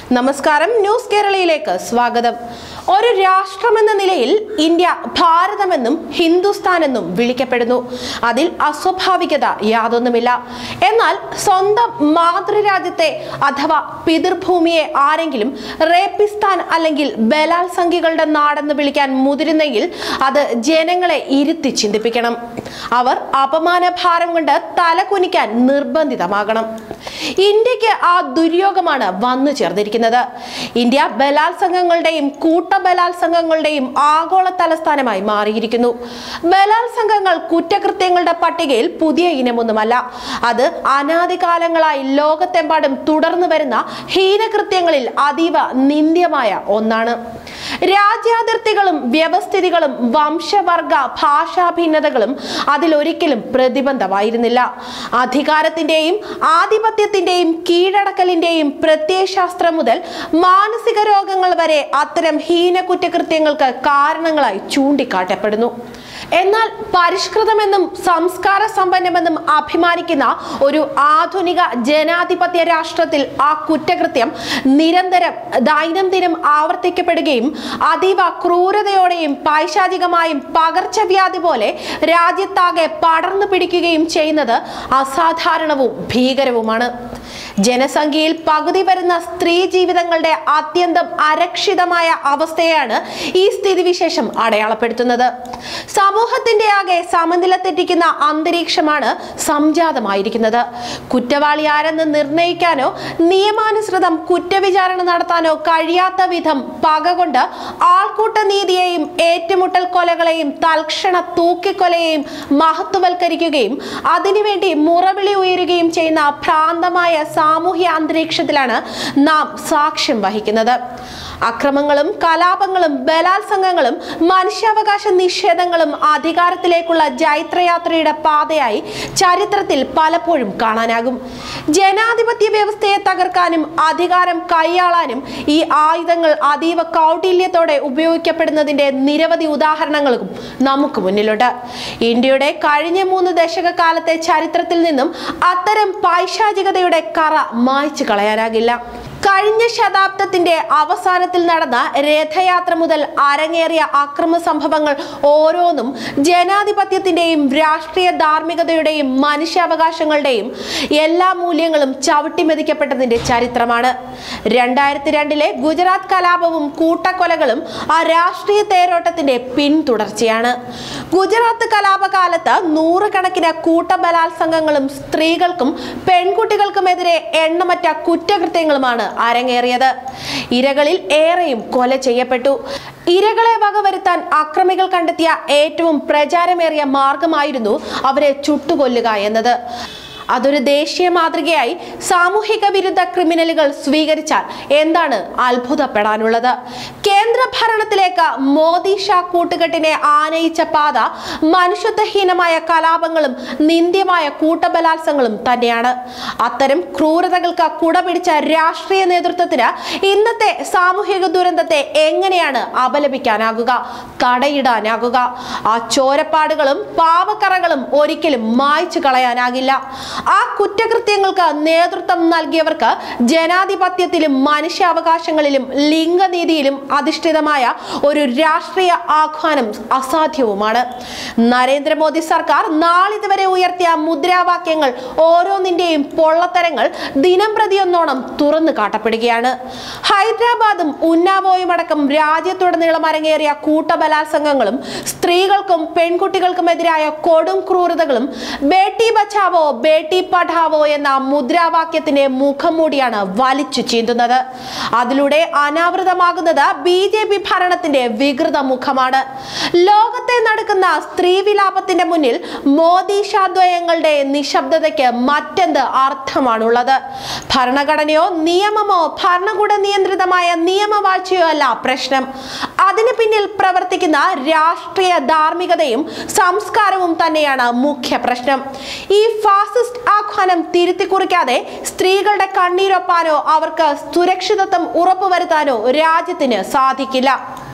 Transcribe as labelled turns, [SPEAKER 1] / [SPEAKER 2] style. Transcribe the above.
[SPEAKER 1] നമസ്കാരം ന്യൂസ് കേരളയിലേക്ക് സ്വാഗതം ഒരു രാഷ്ട്രമെന്ന നിലയിൽ ഇന്ത്യ ഭാരതമെന്നും ഹിന്ദുസ്ഥാൻ എന്നും വിളിക്കപ്പെടുന്നു അതിൽ അസ്വാഭാവികത യാതൊന്നുമില്ല എന്നാൽ സ്വന്തം മാതൃരാജ്യത്തെ അഥവാ പിതൃഭൂമിയെ ആരെങ്കിലും റേപ്പിസ്ഥാൻ അല്ലെങ്കിൽ ബലാത്സംഖികളുടെ നാടെന്ന് വിളിക്കാൻ മുതിരുന്നെങ്കിൽ അത് ജനങ്ങളെ ഇരുത്തി ചിന്തിപ്പിക്കണം അവർ അപമാനഭാരം കൊണ്ട് തല കുനിക്കാൻ നിർബന്ധിതമാകണം ഇന്ത്യക്ക് ആ ദുര്യോഗമാണ് വന്നു ചേർന്നിരിക്കുന്നത് ഇന്ത്യ ബലാത്സംഗങ്ങളുടെയും കൂട്ട ബലാത്സംഗങ്ങളുടെയും ആഗോള തലസ്ഥാനമായി മാറിയിരിക്കുന്നു ബലാത്സംഗങ്ങൾ കുറ്റകൃത്യങ്ങളുടെ പട്ടികയിൽ പുതിയ ഇനമൊന്നുമല്ല അത് അനാദികാലങ്ങളായി ലോകത്തെമ്പാടും തുടർന്നു വരുന്ന ഹീനകൃത്യങ്ങളിൽ അതീവ നിന്ദ്യമായ ഒന്നാണ് രാജ്യാതിർത്തികളും വ്യവസ്ഥിതികളും വംശവർഗ ഭാഷാ ഭിന്നതകളും അതിലൊരിക്കലും പ്രതിബന്ധമായിരുന്നില്ല അധികാരത്തിന്റെയും ആധിപത്യത്തിന്റെയും കീഴടക്കലിന്റെയും പ്രത്യയശാസ്ത്രം മുതൽ മാനസിക രോഗങ്ങൾ വരെ അത്തരം ഹീന കുറ്റകൃത്യങ്ങൾക്ക് കാരണങ്ങളായി ചൂണ്ടിക്കാട്ടപ്പെടുന്നു എന്നാൽ പരിഷ്കൃതമെന്നും സംസ്കാര സമ്പന്നമെന്നും അഭിമാനിക്കുന്ന ഒരു ആധുനിക ജനാധിപത്യ രാഷ്ട്രത്തിൽ ആ കുറ്റകൃത്യം നിരന്തരം ദൈനംദിനം ആവർത്തിക്കപ്പെടുകയും അതീവ ക്രൂരതയോടെയും പൈശാചികമായും പകർച്ചവ്യാധി പോലെ രാജ്യത്താകെ പടർന്നു പിടിക്കുകയും ചെയ്യുന്നത് അസാധാരണവും ഭീകരവുമാണ് ജനസംഖ്യയിൽ പകുതി വരുന്ന സ്ത്രീ ജീവിതങ്ങളുടെ അത്യന്തം അരക്ഷിതമായ അവസ്ഥയാണ് ഈ സ്ഥിതിവിശേഷം അടയാളപ്പെടുത്തുന്നത് സമൂഹത്തിന്റെ ആകെ സമനില തെറ്റിക്കുന്ന അന്തരീക്ഷമാണ് സംജാതമായിരിക്കുന്നത് കുറ്റവാളി ആരെന്ന് നിർണയിക്കാനോ നിയമാനുസൃതം കുറ്റവിചാരണ നടത്താനോ കഴിയാത്ത വിധം പകകൊണ്ട് ആൾക്കൂട്ട നീതിയെയും ഏറ്റുമുട്ടൽ കൊലകളെയും തൽക്ഷണ തൂക്കിക്കൊലയെയും മഹത്വവൽക്കരിക്കുകയും അതിനുവേണ്ടി മുറവിളി ഉയരുകയും ചെയ്യുന്ന ഭ്രാന്തമായ സാമൂഹ്യ അന്തരീക്ഷത്തിലാണ് നാം സാക്ഷ്യം വഹിക്കുന്നത് അക്രമങ്ങളും കലാപങ്ങളും ബലാത്സംഗങ്ങളും മനുഷ്യാവകാശ നിഷേധങ്ങളും അധികാരത്തിലേക്കുള്ള ജൈത്രയാത്രയുടെ പാതയായി ചരിത്രത്തിൽ പലപ്പോഴും കാണാനാകും ജനാധിപത്യ വ്യവസ്ഥയെ തകർക്കാനും അധികാരം കൈയാളാനും ഈ ആയുധങ്ങൾ അതീവ കൗടില്യത്തോടെ ഉപയോഗിക്കപ്പെടുന്നതിന്റെ നിരവധി ഉദാഹരണങ്ങളും നമുക്ക് മുന്നിലുണ്ട് ഇന്ത്യയുടെ കഴിഞ്ഞ മൂന്ന് ദശക കാലത്തെ ചരിത്രത്തിൽ നിന്നും അത്തരം പൈശാചികതയുടെ കറ മായ്ച്ചു കളയാനാകില്ല കഴിഞ്ഞ ശതാബ്ദത്തിന്റെ അവസാനത്തിൽ നടന്ന രഥയാത്ര മുതൽ അരങ്ങേറിയ അക്രമ സംഭവങ്ങൾ ഓരോന്നും ജനാധിപത്യത്തിന്റെയും രാഷ്ട്രീയ ധാർമ്മികതയുടെയും മനുഷ്യാവകാശങ്ങളുടെയും എല്ലാ മൂല്യങ്ങളും ചവിട്ടിമെതിക്കപ്പെട്ടതിന്റെ ചരിത്രമാണ് രണ്ടായിരത്തി രണ്ടിലെ ഗുജറാത്ത് കലാപവും കൂട്ടക്കൊലകളും ആ രാഷ്ട്രീയ തേരോട്ടത്തിന്റെ പിന്തുടർച്ചയാണ് ഗുജറാത്ത് കലാപകാലത്ത് നൂറുകണക്കിന് കൂട്ടബലാത്സംഗങ്ങളും സ്ത്രീകൾക്കും പെൺകുട്ടികൾക്കുമെതിരെ എണ്ണമറ്റ കുറ്റകൃത്യങ്ങളുമാണ് അരങ്ങേറിയത് ഇരകളിൽ ഏറെയും കൊല ചെയ്യപ്പെട്ടു ഇരകളെ വകവരുത്താൻ അക്രമികൾ കണ്ടെത്തിയ ഏറ്റവും പ്രചാരമേറിയ മാർഗമായിരുന്നു അവരെ ചുട്ടുകൊല്ലുക എന്നത് അതൊരു ദേശീയ മാതൃകയായി സാമൂഹിക വിരുദ്ധ ക്രിമിനലുകൾ സ്വീകരിച്ചാൽ എന്താണ് അത്ഭുതപ്പെടാനുള്ളത് കേന്ദ്ര ഭരണത്തിലേക്ക് മോദി ഷാ കൂട്ടുകെട്ടിനെ ആനയിച്ച പാത മനുഷ്യത്വഹീനമായ കലാപങ്ങളും നിന്ദ്യമായ കൂട്ടബലാത്സങ്ങളും തന്നെയാണ് അത്തരം ക്രൂരതകൾക്ക് കുടപിടിച്ച രാഷ്ട്രീയ നേതൃത്വത്തിന് ഇന്നത്തെ സാമൂഹിക ദുരന്തത്തെ എങ്ങനെയാണ് അപലപിക്കാനാകുക തടയിടാനാകുക ആ ചോരപ്പാടുകളും പാവക്കറകളും ഒരിക്കലും മായ്ച്ചു കളയാനാകില്ല ആ കുറ്റകൃത്യങ്ങൾക്ക് നേതൃത്വം നൽകിയവർക്ക് ജനാധിപത്യത്തിലും മനുഷ്യാവകാശങ്ങളിലും ലിംഗനീതിയിലും അധിഷ്ഠിതമായ ഒരു രാഷ്ട്രീയ ആഹ്വാനം അസാധ്യവുമാണ് നരേന്ദ്രമോദി സർക്കാർ നാളിതുവരെ ഉയർത്തിയ മുദ്രാവാക്യങ്ങൾ ഓരോന്നിന്റെയും പൊള്ളത്തരങ്ങൾ ദിനം പ്രതിയൊന്നോണം തുറന്നു കാട്ടപ്പെടുകയാണ് ഹൈദരാബാദും ഉന്നാവോയും അടക്കം രാജ്യത്തുടനീളം അരങ്ങേറിയ കൂട്ടബലാത്സംഗങ്ങളും സ്ത്രീകൾക്കും പെൺകുട്ടികൾക്കുമെതിരായ കൊടും ക്രൂരതകളും ബേട്ടി ബച്ചാവോ ബേട്ടി പഠാവോ എന്ന മുദ്രാവാക്യത്തിന്റെ മുഖം മൂടിയാണ് വലിച്ചു ചീന്തുന്നത് അതിലൂടെ അനാവൃതമാകുന്നത് ബി ജെ പി ഭരണത്തിന്റെ വികൃത മുഖമാണ് ലോകത്തെ നടക്കുന്ന സ്ത്രീവിലാപത്തിന്റെ മുന്നിൽ മോദി ഷാദ്വയങ്ങളുടെ നിശബ്ദതയ്ക്ക് മറ്റെന്ത് അർത്ഥമാണുള്ളത് ഭരണഘടനയോ നിയമമോ ഭരണകൂട നിയന്ത്രിതമായ നിയമവാഴ്ചയോ അല്ല പ്രശ്നം അതിന് പിന്നിൽ പ്രവർത്തിക്കുന്ന രാഷ്ട്രീയ ധാർമ്മികതയും സംസ്കാരവും തന്നെയാണ് മുഖ്യ പ്രശ്നം ഈ ഫാസിസ്റ്റ് ആഹ്വാനം തിരുത്തി കുറിക്കാതെ സ്ത്രീകളുടെ കണ്ണീരൊപ്പാനോ അവർക്ക് സുരക്ഷിതത്വം ഉറപ്പുവരുത്താനോ രാജ്യത്തിന് സാധിക്കില്ല